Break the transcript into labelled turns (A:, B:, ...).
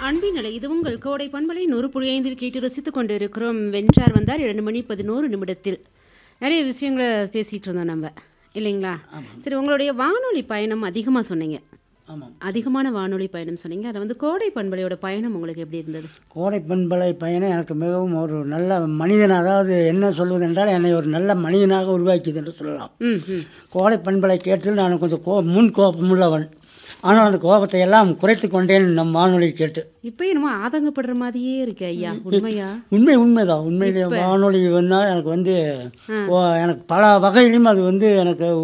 A: அன்பின் நிலை இது உங்கள் கோடை பண்பலை நூறு புள்ளி ஐந்தில் கேட்டு ரசித்துக் கொண்டு இருக்கிறோம் வென்றார் வந்தார் இரண்டு மணி பதினோரு நிமிடத்தில் நிறைய விஷயங்களை பேசிகிட்டு இருந்தோம் நம்ம இல்லைங்களா சரி உங்களுடைய வானொலி பயணம் அதிகமாக சொன்னீங்க
B: ஆமாம்
A: அதிகமான வானொலி பயணம் சொன்னீங்க அதில் வந்து கோடை பண்பலையோட பயணம் உங்களுக்கு எப்படி இருந்தது
B: கோடை பண்பலை பயணம் எனக்கு மிகவும் ஒரு நல்ல மனிதன் அதாவது என்ன சொல்வது என்றால் என்னை ஒரு நல்ல மனிதனாக உருவாக்கியது என்று சொல்லலாம்
A: ம் ம்
B: கோடை பண்பலை கேட்டு நான் கொஞ்சம் கோ முன் கோபமுள்ளவன் ஆனால் அந்த கோபத்தை எல்லாம் குறைத்து கொண்டேன் நம் வானொலி கேட்டு
A: இப்போ என்னமோ ஆதங்கப்படுற மாதிரியே இருக்கு ஐயா உண்மையா
B: உண்மை உண்மைதான் உண்மையிலே வானொலி வந்தால் எனக்கு வந்து ஓ, எனக்கு பல வகையிலும் அது வந்து எனக்கு